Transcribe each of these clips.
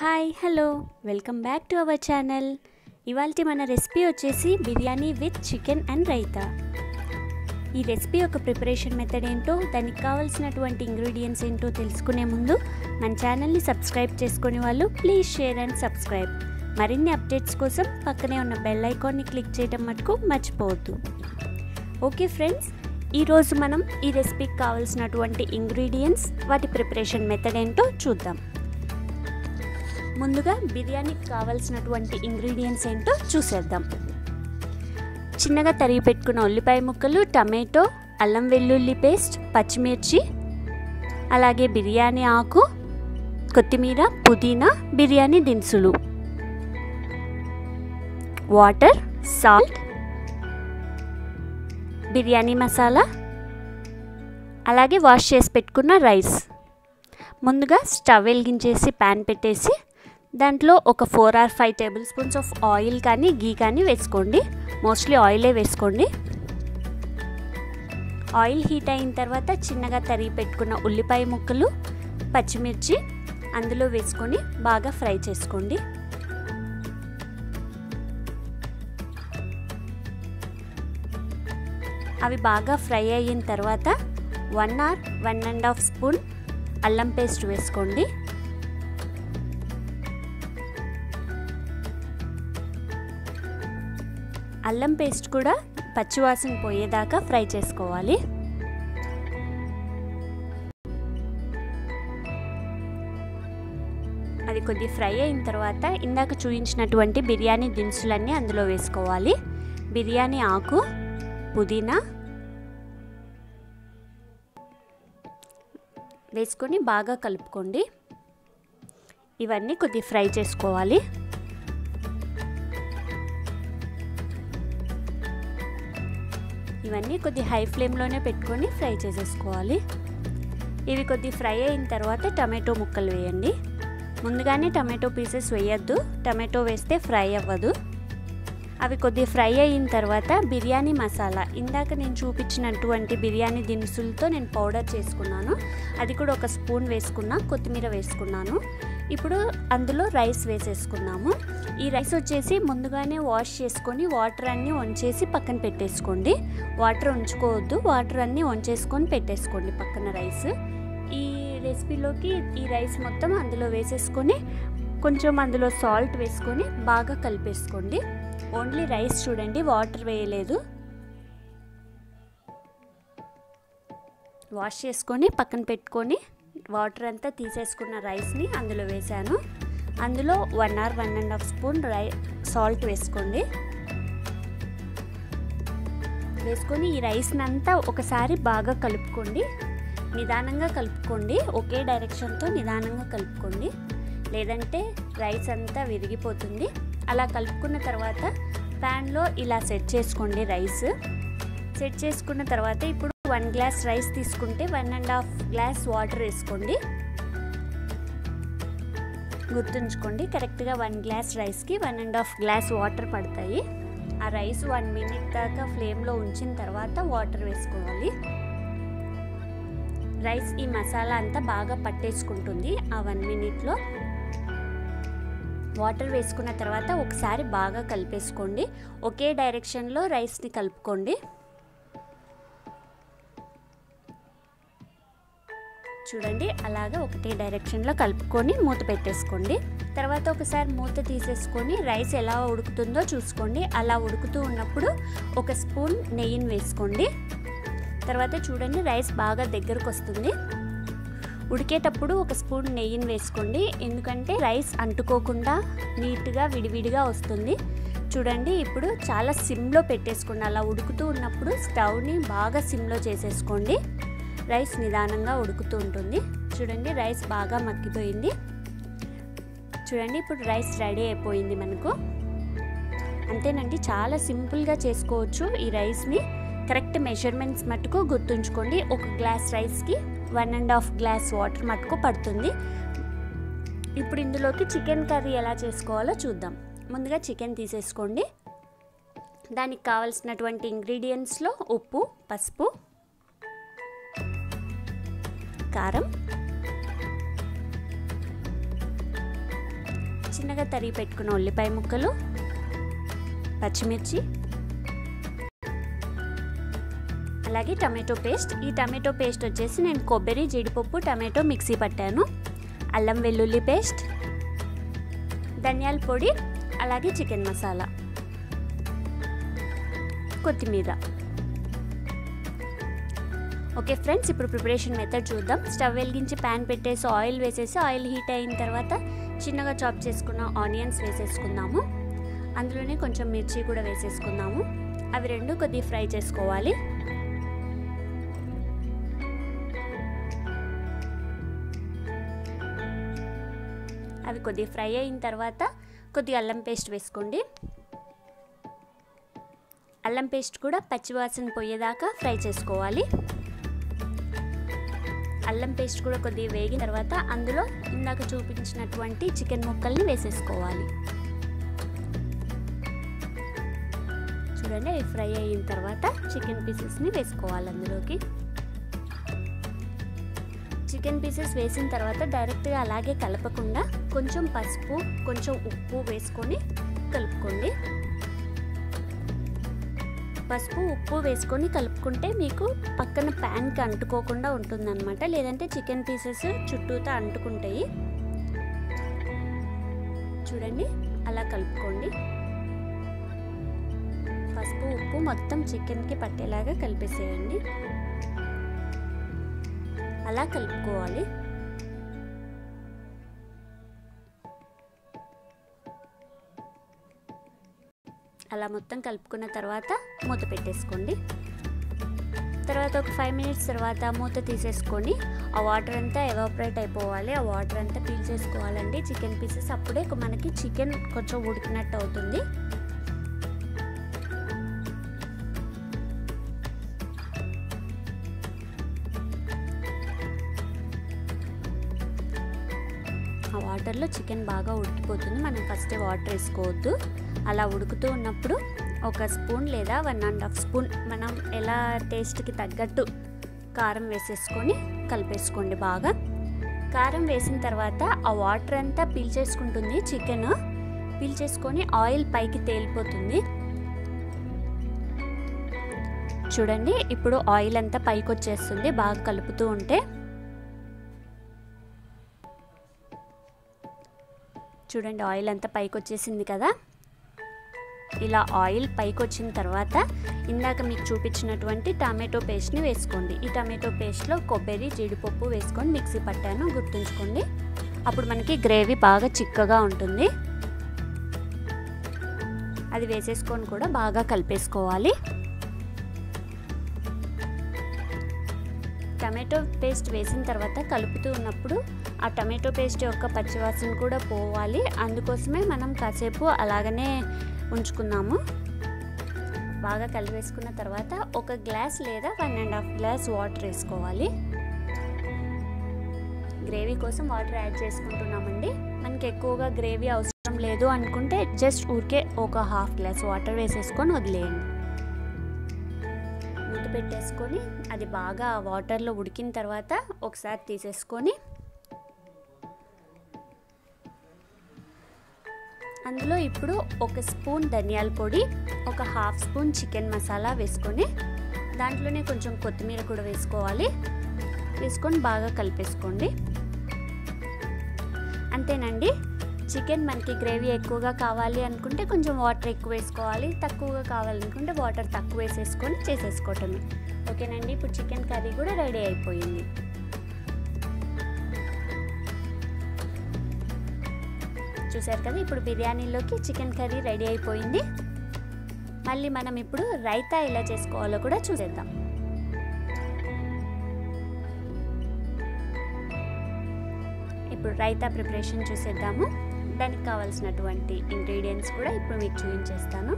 hi hello welcome back to our channel ఇవాళ మన recipe వచ్చేసి biryani with chicken and raita ఈ రెసిపీ యొక్క ప్రిపరేషన్ మెథడ్ ఏంటో దానికి కావాల్సినటువంటి ఇంగ్రీడియంట్స్ ఏంటో తెలుసుకునే ముందు మన ఛానల్ని సబ్స్క్రైబ్ చేసుకునే వాళ్ళు ప్లీజ్ షేర్ అండ్ సబ్స్క్రైబ్ మరిన్ని అప్డేట్స్ కోసం పక్కనే ఉన్న బెల్ ఐకాన్ని క్లిక్ చేయడం మటుకు మర్చిపోవద్దు ఓకే ఫ్రెండ్స్ ఈరోజు మనం ఈ రెసిపీకి కావాల్సినటువంటి ఇంగ్రీడియంట్స్ వాటి ప్రిపరేషన్ మెథడ్ ఏంటో చూద్దాం ముందుగా బిర్యానీకి కావాల్సినటువంటి ఇంగ్రీడియంట్స్ ఏంటో చూసేద్దాం చిన్నగా తరిగి పెట్టుకున్న ఉల్లిపాయ ముక్కలు టమాటో అల్లం వెల్లుల్లి పేస్ట్ పచ్చిమిర్చి అలాగే బిర్యానీ ఆకు కొత్తిమీర పుదీనా బిర్యానీ దినుసులు వాటర్ సాల్ట్ బిర్యానీ మసాలా అలాగే వాష్ చేసి పెట్టుకున్న రైస్ ముందుగా స్టవ్ వెలిగించేసి ప్యాన్ పెట్టేసి దాంట్లో ఒక four or five tablespoons of oil కానీ గీ కానీ వేసుకోండి మోస్ట్లీ ఆయిలే వేసుకోండి ఆయిల్ హీట్ అయిన తర్వాత చిన్నగా తరిగి పెట్టుకున్న ఉల్లిపాయ ముక్కలు పచ్చిమిర్చి అందులో వేసుకొని బాగా ఫ్రై చేసుకోండి అవి బాగా ఫ్రై అయిన తర్వాత one or one and half spoon అల్లం పేస్ట్ వేసుకోండి అల్లం పేస్ట్ కూడా పచ్చివాసన పోయేదాకా ఫ్రై చేసుకోవాలి అది కొద్ది ఫ్రై అయిన తర్వాత ఇందాక చూపించినటువంటి బిర్యానీ దినుసులన్నీ అందులో వేసుకోవాలి బిర్యానీ ఆకు పుదీనా వేసుకొని బాగా కలుపుకోండి ఇవన్నీ కొద్ది ఫ్రై చేసుకోవాలి ఇవన్నీ కొద్ది హై ఫ్లేమ్లోనే పెట్టుకొని ఫ్రై చేసేసుకోవాలి ఇవి కొద్ది ఫ్రై అయిన తర్వాత టమాటో ముక్కలు వేయండి ముందుగానే టమాటో పీసెస్ వేయద్దు టమాటో వేస్తే ఫ్రై అవ్వదు అవి కొద్ది ఫ్రై అయిన తర్వాత బిర్యానీ మసాలా ఇందాక నేను చూపించినటువంటి బిర్యానీ దినుసులతో నేను పౌడర్ చేసుకున్నాను అది కూడా ఒక స్పూన్ వేసుకున్నా కొత్తిమీర వేసుకున్నాను ఇప్పుడు అందులో రైస్ వేసేసుకున్నాము ఈ రైస్ వచ్చేసి ముందుగానే వాష్ చేసుకొని వాటర్ అన్నీ వంచేసి పక్కన పెట్టేసుకోండి వాటర్ ఉంచుకోవద్దు వాటర్ అన్నీ వంచేసుకొని పెట్టేసుకోండి పక్కన రైస్ ఈ రెసిపీలోకి ఈ రైస్ మొత్తం అందులో వేసేసుకొని కొంచెం అందులో సాల్ట్ వేసుకొని బాగా కలిపేసుకోండి ఓన్లీ రైస్ చూడండి వాటర్ వేయలేదు వాష్ చేసుకొని పక్కన పెట్టుకొని వాటర్ అంతా తీసేసుకున్న రైస్ని అందులో వేసాను అందులో one or one and half spoon రై సాల్ట్ వేసుకోండి వేసుకొని ఈ రైస్ని అంతా ఒకసారి బాగా కలుపుకోండి నిదానంగా కలుపుకోండి ఒకే డైరెక్షన్తో నిదానంగా కలుపుకోండి లేదంటే రైస్ అంతా విరిగిపోతుంది అలా కలుపుకున్న తర్వాత ప్యాన్లో ఇలా సెట్ చేసుకోండి రైస్ సెట్ చేసుకున్న తర్వాత ఇప్పుడు వన్ గ్లాస్ రైస్ తీసుకుంటే one and half glass water వేసుకోండి గుర్తుంచుకోండి కరెక్ట్గా వన్ గ్లాస్ రైస్కి one and half glass water పడతాయి ఆ రైస్ వన్ మినిట్ దాకా ఫ్లేమ్లో ఉంచిన తర్వాత వాటర్ వేసుకోవాలి రైస్ ఈ మసాలా అంతా బాగా పట్టేసుకుంటుంది ఆ వన్ మినిట్లో వాటర్ వేసుకున్న తర్వాత ఒకసారి బాగా కలిపేసుకోండి ఒకే డైరెక్షన్లో రైస్ని కలుపుకోండి చూడండి అలాగా ఒకటే డైరెక్షన్లో కలుపుకొని మూత పెట్టేసుకోండి తర్వాత ఒకసారి మూత తీసేసుకొని రైస్ ఎలా ఉడుకుతుందో చూసుకోండి అలా ఉడుకుతూ ఉన్నప్పుడు ఒక స్పూన్ నెయ్యిని వేసుకోండి తర్వాత చూడండి రైస్ బాగా దగ్గరకు వస్తుంది ఉడికేటప్పుడు ఒక స్పూన్ నెయ్యిని వేసుకోండి ఎందుకంటే రైస్ అంటుకోకుండా నీట్గా విడివిడిగా వస్తుంది చూడండి ఇప్పుడు చాలా సిమ్లో పెట్టేసుకోండి అలా ఉడుకుతూ ఉన్నప్పుడు స్టవ్ని బాగా సిమ్లో చేసేసుకోండి రైస్ నిదానంగా ఉడుకుతూ ఉంటుంది చూడండి రైస్ బాగా మగ్గిపోయింది చూడండి ఇప్పుడు రైస్ రెడీ అయిపోయింది మనకు అంతేనండి చాలా సింపుల్గా చేసుకోవచ్చు ఈ రైస్ని కరెక్ట్ మెజర్మెంట్స్ మటుకు గుర్తుంచుకోండి ఒక గ్లాస్ రైస్కి one and half glass water మటుకు పడుతుంది ఇప్పుడు ఇందులోకి చికెన్ కర్రీ ఎలా చేసుకోవాలో చూద్దాం ముందుగా చికెన్ తీసేసుకోండి దానికి కావలసినటువంటి ఇంగ్రీడియంట్స్లో ఉప్పు పసుపు కారం చిన్నగా తరిగి పెట్టుకున్న ఉల్లిపాయ ముక్కలు పచ్చిమిర్చి అలాగే టమాటో పేస్ట్ ఈ టమాటో పేస్ట్ వచ్చేసి నేను కొబ్బరి జీడిపప్పు టమాటో మిక్సీ పట్టాను అల్లం వెల్లుల్లి పేస్ట్ ధనియాల పొడి అలాగే చికెన్ మసాలా కొత్తిమీర ఓకే ఫ్రెండ్స్ ఇప్పుడు ప్రిపరేషన్ మెథడ్ చూద్దాం స్టవ్ వెలిగించి ప్యాన్ పెట్టేసి ఆయిల్ వేసేసి ఆయిల్ హీట్ అయిన తర్వాత చిన్నగా చాప్ చేసుకున్న ఆనియన్స్ వేసేసుకుందాము అందులోనే కొంచెం మిర్చి కూడా వేసేసుకుందాము అవి రెండు కొద్దిగా ఫ్రై చేసుకోవాలి అవి కొద్దిగా ఫ్రై అయిన తర్వాత కొద్దిగా అల్లం పేస్ట్ వేసుకోండి అల్లం పేస్ట్ కూడా పచ్చివాసన పోయేదాకా ఫ్రై చేసుకోవాలి అల్లం పేస్ట్ కూడా కొద్దిగా వేగిన తర్వాత అందులో ఇందాక చూపించినటువంటి చికెన్ ముక్కల్ని వేసేసుకోవాలి చూడండి అవి ఫ్రై అయిన తర్వాత చికెన్ పీసెస్ని వేసుకోవాలి అందులోకి చికెన్ పీసెస్ వేసిన తర్వాత డైరెక్ట్గా అలాగే కలపకుండా కొంచెం పసుపు కొంచెం ఉప్పు వేసుకొని కలుపుకోండి పసుపు ఉప్పు వేసుకొని కలుపుకుంటే మీకు పక్కన ప్యాన్కి అంటుకోకుండా ఉంటుందన్నమాట లేదంటే చికెన్ పీసెస్ చుట్టూతా అంటుకుంటాయి చూడండి అలా కలుపుకోండి పసుపు ఉప్పు మొత్తం చికెన్కి పట్టేలాగా కలిపేసేయండి అలా కలుపుకోవాలి అలా మొత్తం కలుపుకున్న తర్వాత మూత పెట్టేసుకోండి తర్వాత ఒక ఫైవ్ మినిట్స్ తర్వాత మూత తీసేసుకొని ఆ వాటర్ అంతా ఎవాపరేట్ అయిపోవాలి ఆ వాటర్ అంతా పీల్ చేసుకోవాలండి చికెన్ పీసెస్ అప్పుడే మనకి చికెన్ కొంచెం ఉడికినట్టు అవుతుంది ఆ వాటర్లో చికెన్ బాగా ఉడికిపోతుంది మనం ఫస్ట్ వాటర్ వేసుకోవద్దు అలా ఉడుకుతూ ఉన్నప్పుడు ఒక స్పూన్ లేదా వన్ అండ్ హాఫ్ స్పూన్ మనం ఎలా టేస్ట్కి తగ్గట్టు కారం వేసేసుకొని కలిపేసుకోండి బాగా కారం వేసిన తర్వాత ఆ వాటర్ అంతా పీల్చేసుకుంటుంది చికెన్ పీల్చేసుకొని ఆయిల్ పైకి తేలిపోతుంది చూడండి ఇప్పుడు ఆయిల్ అంతా పైకి వచ్చేస్తుంది బాగా కలుపుతూ ఉంటే చూడండి ఆయిల్ అంతా పైకి వచ్చేసింది కదా ఇలా ఆయిల్ పైకి వచ్చిన తర్వాత ఇందాక మీకు చూపించినటువంటి టమాటో పేస్ట్ని వేసుకోండి ఈ టమాటో పేస్ట్లో కొబ్బరి జీడిపప్పు వేసుకొని మిక్సీ పట్టాను గుర్తుంచుకోండి అప్పుడు మనకి గ్రేవీ బాగా చిక్కగా ఉంటుంది అది వేసేసుకొని కూడా బాగా కలిపేసుకోవాలి టమాటో పేస్ట్ వేసిన తర్వాత కలుపుతూ ఉన్నప్పుడు ఆ టమాటో పేస్ట్ యొక్క పచ్చివాసన కూడా పోవాలి అందుకోసమే మనం కాసేపు అలాగనే ఉంచుకున్నాము బాగా కలిపేసుకున్న తర్వాత ఒక గ్లాస్ లేదా one and half glass water వేసుకోవాలి గ్రేవీ కోసం వాటర్ యాడ్ చేసుకుంటున్నామండి మనకి ఎక్కువగా గ్రేవీ అవసరం లేదు అనుకుంటే జస్ట్ ఊరికే ఒక హాఫ్ గ్లాస్ వాటర్ వేసేసుకొని వదిలేయండి మూత పెట్టేసుకొని అది బాగా వాటర్లో ఉడికిన తర్వాత ఒకసారి తీసేసుకొని అందులో ఇప్పుడు ఒక స్పూన్ ధనియాల పొడి ఒక హాఫ్ స్పూన్ చికెన్ మసాలా వేసుకొని దాంట్లోనే కొంచెం కొత్తిమీర కూడా వేసుకోవాలి వేసుకొని బాగా కలిపేసుకోండి అంతేనండి చికెన్ మనకి గ్రేవీ ఎక్కువగా కావాలి అనుకుంటే కొంచెం వాటర్ ఎక్కువ వేసుకోవాలి తక్కువగా కావాలనుకుంటే వాటర్ తక్కువ వేసేసుకొని చేసేసుకోవటమే ఓకేనండి ఇప్పుడు చికెన్ కర్రీ కూడా రెడీ అయిపోయింది చూసారు కదా ఇప్పుడు బిర్యానీలోకి చికెన్ కర్రీ రెడీ అయిపోయింది మళ్ళీ మనం ఇప్పుడు రైతా ఎలా చేసుకోవాలో కూడా చూసేద్దాం ఇప్పుడు రైతా ప్రిపరేషన్ చూసేద్దాము దానికి కావాల్సినటువంటి ఇంగ్రీడియంట్స్ కూడా ఇప్పుడు మీకు చూపించేస్తాను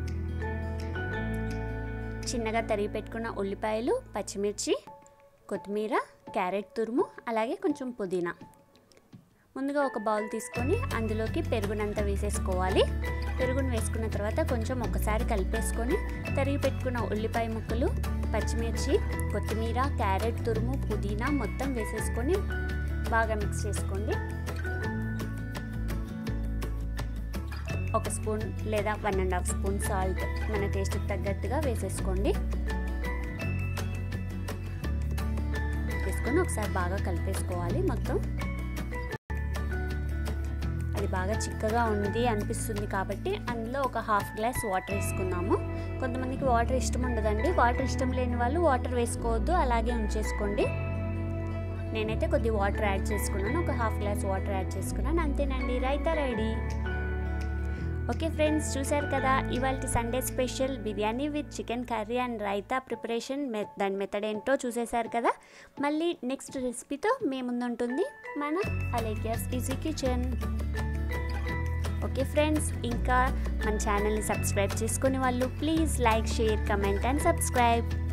చిన్నగా తరిగి పెట్టుకున్న ఉల్లిపాయలు పచ్చిమిర్చి కొత్తిమీర క్యారెట్ తురుము అలాగే కొంచెం పుదీనా ముందుగా ఒక బౌల్ తీసుకొని అందులోకి పెరుగునంత వేసేసుకోవాలి పెరుగును వేసుకున్న తర్వాత కొంచెం ఒకసారి కలిపేసుకొని తరిగి పెట్టుకున్న ఉల్లిపాయ ముక్కలు పచ్చిమిర్చి కొత్తిమీర క్యారెట్ తురుము పుదీనా మొత్తం వేసేసుకొని బాగా మిక్స్ చేసుకోండి ఒక స్పూన్ లేదా one and half spoon salt మన టేస్ట్కి తగ్గట్టుగా వేసేసుకోండి వేసుకొని ఒకసారి బాగా కలిపేసుకోవాలి మొత్తం అది బాగా చిక్కగా ఉంది అనిపిస్తుంది కాబట్టి అందులో ఒక హాఫ్ గ్లాస్ వాటర్ వేసుకుందాము కొంతమందికి వాటర్ ఇష్టం ఉండదండి వాటర్ ఇష్టం లేని వాళ్ళు వాటర్ వేసుకోవద్దు అలాగే ఉంచేసుకోండి నేనైతే కొద్ది వాటర్ యాడ్ చేసుకున్నాను ఒక హాఫ్ గ్లాస్ వాటర్ యాడ్ చేసుకున్నాను అంతేనండి రైతా రెడీ ఓకే ఫ్రెండ్స్ చూశారు కదా ఇవాళ Sunday special biryani with chicken curry and raita preparation దాని మెథడ్ ఏంటో చూసేశారు కదా మళ్ళీ నెక్స్ట్ రెసిపీతో మీ ముందుంటుంది మన అలేకియర్స్ ఈజీ కిచెన్ ఓకే ఫ్రెండ్స్ ఇంకా మన ఛానల్ని సబ్స్క్రైబ్ చేసుకునే వాళ్ళు please like share comment and subscribe